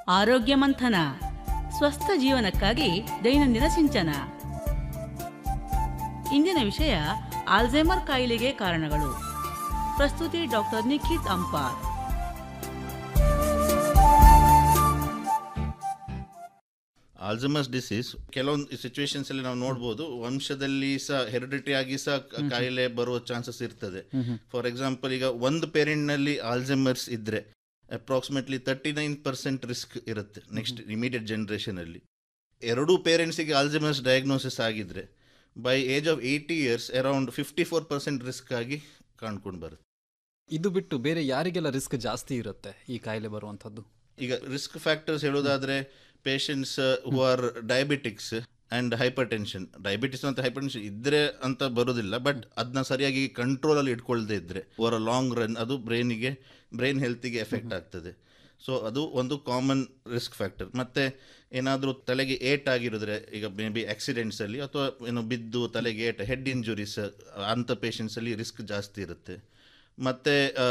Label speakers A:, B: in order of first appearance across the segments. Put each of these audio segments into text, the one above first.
A: ಆರೋಗ್ಯ ಮಂಥನ ಸ್ವಸ್ಥ ಜೀವನಕ್ಕಾಗಿ ದೈನಂದಿನ ಸಿಂಚನ ಇಂದಿನ ವಿಷಯ ಆಲ್ಝೈಮರ್ ಕಾಯಿಲೆಗೆ ಕಾರಣಗಳು ಪ್ರಸ್ತುತಿ doctor Nikhith Ampar
B: Alzheimer's disease ಕೆಲವೊಂದು ಸಿಚುವೇಶನ್ಸ್ ಅಲ್ಲಿ ನಾವು ನೋಡ್ಬೋದು ವಂಶದಲ್ಲಿ ಸಹ ಹೆರಿಡಿಟಿ ಆಗಿ ಸಹ ಕ- ಕಾಯಿಲೆ ಬರುವ ಚಾನ್ಸಸ್ ಇರ್ತದೆ ಫಾರ್ ಎಕ್ಸಾಂಪಲ್ ಈಗ ಒಂದು ಪೇರೆಂಟ್ ನಲ್ಲಿ ಆಲ್ಝಮರ್ಸ್ ಇದ್ರೆ approximately thirty nine percent risk ಇರುತ್ತೆ ನೆಕ್ಸ್ಟ್ ಇಮಿಡಿಯೇಟ್ ಜನರೇಷನ್ ಅಲ್ಲಿ ಎರಡೂ ಪೇರೆಂಟ್ಸಿಗೆ ಆಲ್ಝಮರ್ಸ್ ಡಯಾಗ್ನೋಸಿಸ್ ಆಗಿದ್ರೆ by age of eighty years around fifty four percent risk ಆಗಿ ಕಾಣ್ಕೊಂಡು ಬರುತ್ತೆ
C: ಇದು ಬಿಟ್ಟು ಬೇರೆ ಯಾರಿಗೆಲ್ಲ ರಿಸ್ಕ್ ಜಾಸ್ತಿ ಇರುತ್ತೆ ಈ ಕಾಯಿಲೆ ಬರುವಂಥದ್ದು
B: ಈಗ ರಿಸ್ಕ್ ಫ್ಯಾಕ್ಟರ್ಸ್ ಹೇಳೋದಾದ್ರೆ patients who are diabetics and hypertension diabetes ಅಂತ ಹೈಪರ್ ಟೆನ್ಷನ್ ಇದ್ರೆ ಅಂತ ಬರೋದಿಲ್ಲ ಬಟ್ ಅದನ್ನ ಸರಿಯಾಗಿ ಕಂಟ್ರೋಲ್ ಅಲ್ಲಿ ಇಟ್ಕೊಳ್ದೇ ಇದ್ರೆ ಓವರ್ ಅ ಲಾಂಗ್ ರನ್ ಅದು ಬ್ರೈನಿಗೆ ಬ್ರೈನ್ ಹೆಲ್ತಿಗೆ ಎಫೆಕ್ಟ್ ಆಗ್ತದೆ ಸೊ ಅದು ಒಂದು ಕಾಮನ್ ರಿಸ್ಕ್ ಫ್ಯಾಕ್ಟರ್ ಮತ್ತೆ ಏನಾದರೂ ತಲೆಗೆ ಏಟ್ ಆಗಿರೋದ್ರೆ ಈಗ ಮೇ ಬಿ ಆಕ್ಸಿಡೆಂಟ್ಸ್ ಅಲ್ಲಿ ಅಥವಾ ಏನು ಬಿದ್ದು ತಲೆಗೆ ಏಟ್ ಹೆಡ್ ಇಂಜುರೀಸ್ ಅಂಥ ಪೇಷಂಟ್ಸ್ ಅಲ್ಲಿ ರಿಸ್ಕ್ ಜಾಸ್ತಿ ಇರುತ್ತೆ ಮತ್ತು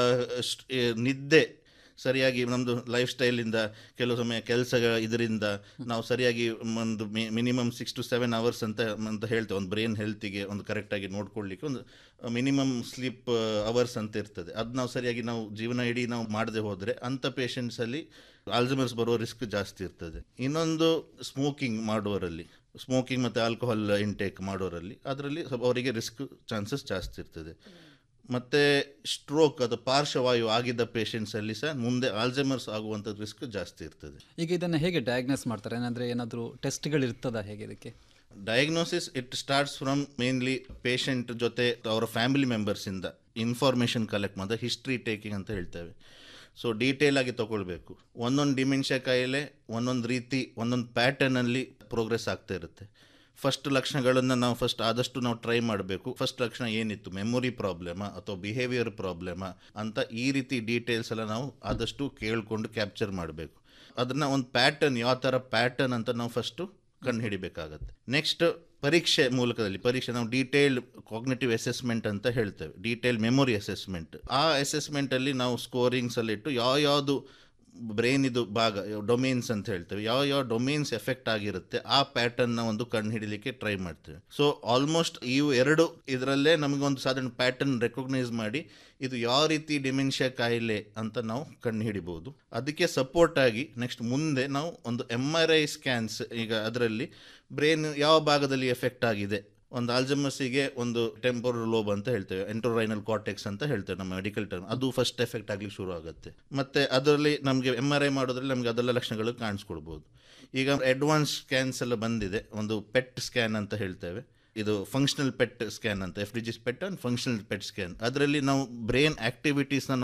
B: ನಿದ್ದೆ ಸರಿಯಾಗಿ ನಮ್ಮದು ಲೈಫ್ ಸ್ಟೈಲಿಂದ ಕೆಲವು ಸಮಯ ಕೆಲಸ ಇದರಿಂದ ನಾವು ಸರಿಯಾಗಿ ಒಂದು minimum six to seven hours ಅಂತ ಅಂತ ಹೇಳ್ತೇವೆ ಒಂದು ಬ್ರೈನ್ ಹೆಲ್ತಿಗೆ ಒಂದು ಕರೆಕ್ಟಾಗಿ ನೋಡ್ಕೊಳ್ಳಿಕ್ಕೆ ಒಂದು ಮಿನಿಮಮ್ ಸ್ಲೀಪ್ ಅವರ್ಸ್ ಅಂತ ಇರ್ತದೆ ಅದು ನಾವು ಸರಿಯಾಗಿ ನಾವು ಜೀವನ ಇಡೀ ನಾವು ಮಾಡದೆ ಹೋದರೆ ಅಂಥ ಪೇಷಂಟ್ಸಲ್ಲಿ ಆಲ್ಝಮರ್ಸ್ ಬರೋ ರಿಸ್ಕ್ ಜಾಸ್ತಿ ಇರ್ತದೆ ಇನ್ನೊಂದು ಸ್ಮೋಕಿಂಗ್ ಮಾಡುವವರಲ್ಲಿ ಸ್ಮೋಕಿಂಗ್ ಮತ್ತು ಆಲ್ಕೋಹಾಲ್ ಇಂಟೇಕ್ ಮಾಡೋರಲ್ಲಿ ಅದರಲ್ಲಿ ಸ್ವಲ್ಪ ಅವರಿಗೆ ರಿಸ್ಕ್ ಚಾನ್ಸಸ್ ಜಾಸ್ತಿ ಇರ್ತದೆ ಮತ್ತು ಸ್ಟ್ರೋಕ್ ಅದು ಪಾರ್ಶ್ವವಾಯು ಆಗಿದ್ದ ಪೇಷಂಟ್ಸಲ್ಲಿ ಸಹ ಮುಂದೆ ಆಲ್ಝಮರ್ಸ್ ಆಗುವಂಥ ರಿಸ್ಕ್ ಜಾಸ್ತಿ ಇರ್ತದೆ
C: ಈಗ ಇದನ್ನು ಹೇಗೆ ಡಯಾಗ್ನೋಸ್ ಮಾಡ್ತಾರೆ ಏನಂದರೆ ಏನಾದರೂ ಟೆಸ್ಟ್ಗಳು ಇರ್ತದಾ ಹೇಗೆ ಇದಕ್ಕೆ
B: diagnosis it starts from mainly patient ಜೊತೆ ಅವರ ಫ್ಯಾಮಿಲಿ ಮೆಂಬರ್ಸಿಂದ ಇನ್ಫಾರ್ಮೇಷನ್ ಕಲೆಕ್ಟ್ ಮಾಡಿದ ಹಿಸ್ಟ್ರಿ ಟೇಕಿಂಗ್ ಅಂತ ಹೇಳ್ತೇವೆ ಸೊ ಡೀಟೇಲ್ ಆಗಿ ತಗೊಳ್ಬೇಕು ಒಂದೊಂದು ಡಿಮೆನ್ಷಿಯಾ ಕಾಯಿಲೆ ಒಂದೊಂದು ರೀತಿ ಒಂದೊಂದು ಪ್ಯಾಟರ್ನಲ್ಲಿ ಪ್ರೋಗ್ರೆಸ್ ಆಗ್ತಾ ಇರುತ್ತೆ ಫಸ್ಟ್ ಲಕ್ಷಣಗಳನ್ನು ನಾವು ಫಸ್ಟ್ ಆದಷ್ಟು ನಾವು ಟ್ರೈ ಮಾಡಬೇಕು ಫಸ್ಟ್ ಲಕ್ಷಣ ಏನಿತ್ತು ಮೆಮೊರಿ ಪ್ರಾಬ್ಲಮಾ ಅಥವಾ ಬಿಹೇವಿಯರ್ ಪ್ರಾಬ್ಲಮಾ ಅಂತ ಈ ರೀತಿ ಡೀಟೇಲ್ಸ್ ಎಲ್ಲ ನಾವು ಆದಷ್ಟು ಕೇಳಿಕೊಂಡು ಕ್ಯಾಪ್ಚರ್ ಮಾಡಬೇಕು ಅದನ್ನು ಒಂದು ಪ್ಯಾಟರ್ನ್ ಯಾವ ಥರ ಪ್ಯಾಟರ್ನ್ ಅಂತ ನಾವು ಫಸ್ಟು ಕಂಡು ಹಿಡಿಬೇಕಾಗತ್ತೆ ನೆಕ್ಸ್ಟ್ ಪರೀಕ್ಷೆ ಮೂಲಕದಲ್ಲಿ ಪರೀಕ್ಷೆ ನಾವು ಡೀಟೇಲ್ಡ್ ಕಾಗ್ನೇಟಿವ್ ಅಸೆಸ್ಮೆಂಟ್ ಅಂತ ಹೇಳ್ತೇವೆ ಡೀಟೇಲ್ ಮೆಮೊರಿ ಅಸೆಸ್ಮೆಂಟ್ ಆ ಅಸೆಸ್ಮೆಂಟಲ್ಲಿ ನಾವು ಸ್ಕೋರಿಂಗ್ಸ್ ಅಲ್ಲಿ ಇಟ್ಟು ಯಾವ ಯಾವುದು ಬ್ರೈನ್ ಇದು ಭಾಗ ಡೊಮೇನ್ಸ್ ಅಂತ ಹೇಳ್ತೇವೆ ಯಾವ ಯಾವ ಡೊಮೇನ್ಸ್ ಎಫೆಕ್ಟ್ ಆಗಿರುತ್ತೆ ಆ ಪ್ಯಾಟರ್ನ್ನ ಒಂದು ಕಂಡು ಹಿಡಿಲಿಕ್ಕೆ ಟ್ರೈ ಮಾಡ್ತೇವೆ ಸೊ ಆಲ್ಮೋಸ್ಟ್ ಇವು ಎರಡು ಇದರಲ್ಲೇ ನಮಗೊಂದು ಸಾಧಾರಣ ಪ್ಯಾಟರ್ನ್ ರೆಕಗ್ನೈಸ್ ಮಾಡಿ ಇದು ಯಾವ ರೀತಿ ಡಿಮೆನ್ಷಿಯಾ ಕಾಯಿಲೆ ಅಂತ ನಾವು ಕಂಡು ಹಿಡಿಬಹುದು ಅದಕ್ಕೆ ಸಪೋರ್ಟ್ ಆಗಿ ನೆಕ್ಸ್ಟ್ ಮುಂದೆ ನಾವು ಒಂದು ಎಮ್ ಆರ್ ಐ ಸ್ಕ್ಯಾನ್ಸ್ ಈಗ ಅದರಲ್ಲಿ ಬ್ರೈನ್ ಯಾವ ಭಾಗದಲ್ಲಿ ಎಫೆಕ್ಟ್ ಆಗಿದೆ ಒಂದು ಆಲ್ಜಮಸ್ಸಿಗೆ ಒಂದು ಟೆಂಪೋರಲ್ ಲೋಬ್ ಅಂತ ಹೇಳ್ತೇವೆ ಎಂಟೋರೈನಲ್ ಕಾರ್ಟೆಕ್ಸ್ ಅಂತ ಹೇಳ್ತೇವೆ ನಮ್ಮ ಮೆಡಿಕಲ್ ಟರ್ಮ್ ಅದು ಫಸ್ಟ್ ಎಫೆಕ್ಟ್ ಆಗ್ಲಿಕ್ಕೆ ಶುರು ಆಗುತ್ತೆ ಮತ್ತೆ ಅದರಲ್ಲಿ ನಮಗೆ ಎಮ್ ಆರ್ ಐ ಮಾಡೋದ್ರಲ್ಲಿ ನಮಗೆ ಅದೆಲ್ಲ ಲಕ್ಷಣಗಳು ಕಾಣಿಸ್ಕೊಳ್ಬೋದು ಈಗ ಅಡ್ವಾನ್ಸ್ ಸ್ಕ್ಯಾನ್ಸ್ ಎಲ್ಲ ಬಂದಿದೆ ಒಂದು ಪೆಟ್ ಸ್ಕ್ಯಾನ್ ಅಂತ ಹೇಳ್ತೇವೆ ಇದು ಫಂಕ್ಷನಲ್ ಪೆಟ್ ಸ್ಕ್ಯಾನ್ ಅಂತ ಎಫ್ ಡಿ ಜಿಸ್ PET and functional PET scan ಅದರಲ್ಲಿ ನಾವು ಬ್ರೈನ್ ಆಕ್ಟಿವಿಟೀಸ್ನ